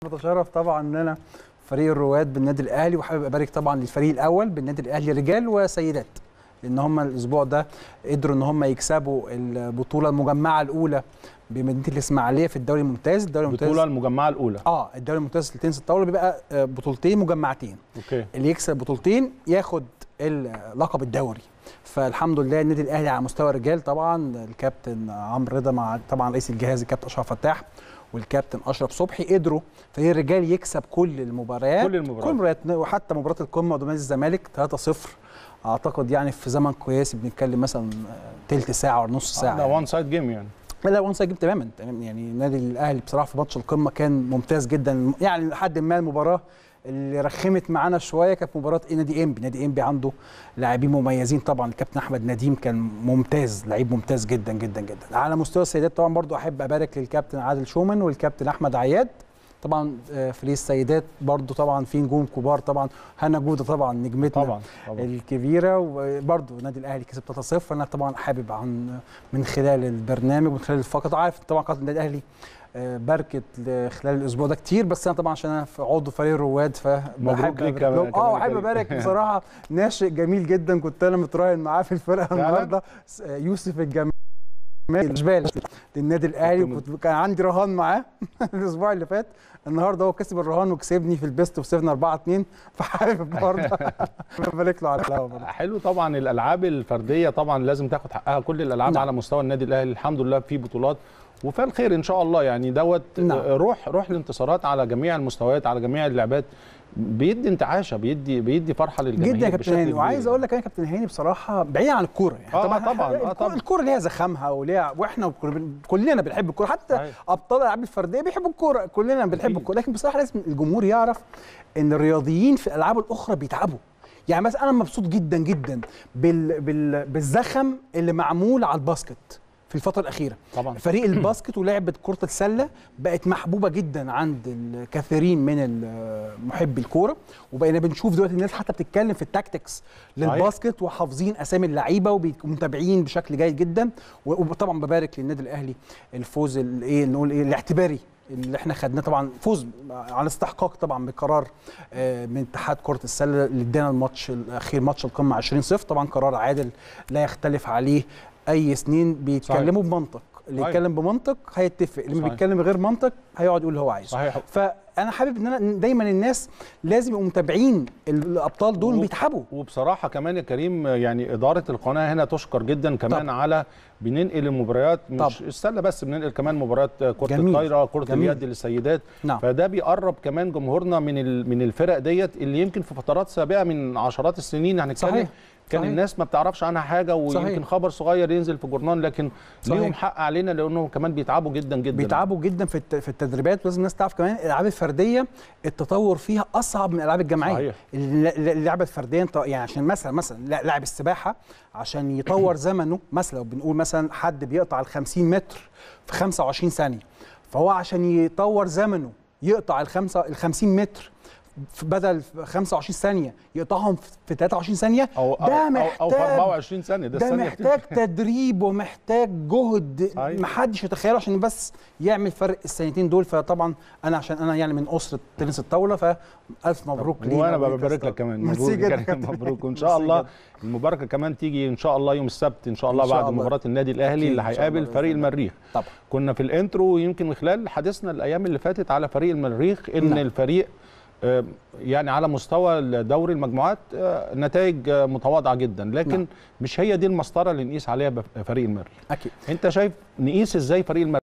بتشرف طبعا ان انا فريق الرواد بالنادي الاهلي وحابب ابارك طبعا للفريق الاول بالنادي الاهلي رجال وسيدات لان هم الاسبوع ده قدروا ان هم يكسبوا البطوله المجمعه الاولى بمدينه الاسماعيليه في الدوري الممتاز الدوري الممتاز البطوله المجمعه الاولى اه الدوري الممتاز لتنس الطاوله بيبقى آه، بطولتين مجمعتين اوكي اللي يكسب بطولتين ياخد اللقب الدوري فالحمد لله النادي الاهلي على مستوى الرجال طبعا الكابتن عمرو رضا مع طبعا رئيس الجهاز الكابتن اشرف فتاح والكابتن اشرف صبحي قدروا فريق الرجال يكسب كل المباريات كل المباريات. كل المباريات وحتى مباراه القمه قدام نادي الزمالك 3-0 اعتقد يعني في زمن قياسي بنتكلم مثلا تلت ساعه ولا نص ساعه ده يعني. وان سايد جيم يعني لا لا وان سايد تماما تمام يعني النادي الاهلي بصراحه في ماتش القمه كان ممتاز جدا يعني لحد ما المباراه اللي رخمت معانا شويه كانت مباراه نادي انبي نادي انبي عنده لاعبين مميزين طبعا الكابتن احمد نديم كان ممتاز لعيب ممتاز جدا جدا جدا على مستوى السيدات طبعا برضو احب ابارك للكابتن عادل شومان والكابتن احمد عياد طبعا آه، فريق السيدات برضو طبعا في نجوم كبار طبعا هنا جوده طبعا نجمتنا طبعا طبعا الكبيره وبرضه النادي الاهلي كسب 3-0 انا طبعا حابب عن من خلال البرنامج من خلال الفقط عارف طبعا قناه النادي الاهلي آه، باركت خلال الاسبوع ده كتير بس انا طبعا عشان انا في عضو فريق الرواد فبحب ليك أبارك كمان- لهم. كمان اه يا وحابب كريم. ابارك بصراحه ناشئ جميل جدا كنت انا متراهن معاه في الفرقه فعلا؟ النهارده س- آه، يوسف الجمال الاشبال للنادي الاهلي كنت وكنت كان عندي رهان معاه الاسبوع اللي فات النهارده هو كسب الرهان وكسبني في البيست وكسبنا 4 2 فحابب برضه ببارك له على الهوا برضه. حلو طبعا الالعاب الفرديه طبعا لازم تاخد حقها كل الالعاب نعم. على مستوى النادي الاهلي الحمد لله في بطولات وفي الخير ان شاء الله يعني دوت نعم. روح روح الانتصارات على جميع المستويات على جميع اللعبات بيدي انتعاشه بيدي بيدي فرحه للجماهير جدا يا كابتن بشكل هاني كبير. وعايز اقول لك انا يا كابتن هاني بصراحه بعيد عن الكوره يعني آه، طبعاً، آه، الكورة- طبعاً. الكوره ليها زخمها وليها واحنا كلنا بن- كلنا بنحب الكوره حتى صحيح. ابطال الالعاب الفرديه بيحبوا الكوره كلنا بنحب أكيد. الكوره لكن بصراحه لازم الجمهور يعرف ان الرياضيين في الالعاب الاخرى بيتعبوا يعني مثلا انا مبسوط جدا جدا بال... بال... بالزخم اللي معمول على الباسكت في الفتره الاخيره طبعا فريق الباسكت ولعبه كره السله بقت محبوبه جدا عند الكثيرين من ال- محبي الكوره وبقينا بنشوف دلوقتي الناس حتى بتتكلم في التاكتكس للباسكت وحافظين اسامي اللعيبه ومتابعين بشكل جيد جدا و- وطبعا ببارك للنادي الاهلي الفوز الايه نقول ايه الاعتباري اللي احنا خدناه طبعا فوز على استحقاق طبعا بقرار آه، من اتحاد كره السله اللي ادانا الماتش الاخير ماتش القمه 20 0 طبعا قرار عادل لا يختلف عليه اي سنين بيتكلموا بمنطق اللي صحيح. يتكلم بمنطق هيتفق اللي ما صحيح. بيتكلم غير منطق هيقعد يقول اللي هو عايزه صحيح فانا حابب ان انا دايما الناس لازم يبقوا متابعين الابطال دول و- بيتعبوا وبصراحه كمان يا كريم يعني اداره القناه هنا تشكر جدا كمان طبعا. على بننقل المباريات مش طبعا. السله بس بننقل كمان مباريات كره جميل. الطايره كره جميل. اليد للسيدات نعم فده بيقرب كمان جمهورنا من ال- من الفرق ديت اللي يمكن في فترات سابقه من عشرات السنين هنتكلم صحيح. كان صحيح. الناس ما بتعرفش عنها حاجه ويمكن صحيح. خبر صغير ينزل في جورنال لكن صحيح. ليهم حق علينا لانهم كمان بيتعبوا جدا جدا بيتعبوا جدا في الت- في التدريبات ولازم الناس تعرف كمان الالعاب الفرديه التطور فيها اصعب من الالعاب الجماعيه صحيح. الل- الل- اللعبه الفرديه انت يعني عشان مثلا مثلا لا- لاعب السباحه عشان يطور زمنه مثلا لو بنقول مثلا حد بيقطع ال 50 متر في 25 ثانيه فهو عشان يطور زمنه يقطع الخمسة ال 50 متر في- بدل 25 ثانيه يقطعهم في 23 ثانيه او ده أو- أو, أو في محتاج 24 ثانيه ده, ده الثانية محتاج تدريب ومحتاج جهد صحيح. محدش يتخيله عشان بس يعمل فرق السنتين دول فطبعا انا عشان انا يعني من اسره تنس الطاوله فالف مبروك لينا وانا ولكاس ببارك لك طبعاً. كمان ميرسي مبروك جدا يا يا كريم، كابتن. مبروك وان ميرسي شاء الله جدا. المباركه كمان تيجي ان شاء الله يوم السبت ان شاء الله إن شاء بعد الله. مباراه النادي الاهلي أكيد اللي إن شاء الله هيقابل بإذن فريق الله. المريخ طبعا كنا في الانترو يمكن من خلال حديثنا الايام اللي فاتت على فريق المريخ ان نعم. الفريق آه، يعني على مستوى دوري المجموعات آه، نتائج آه، متواضعه جدا لكن نعم. مش هي دي المسطره اللي نقيس عليها بف- فريق المريخ اكيد انت شايف نقيس ازاي فريق المريخ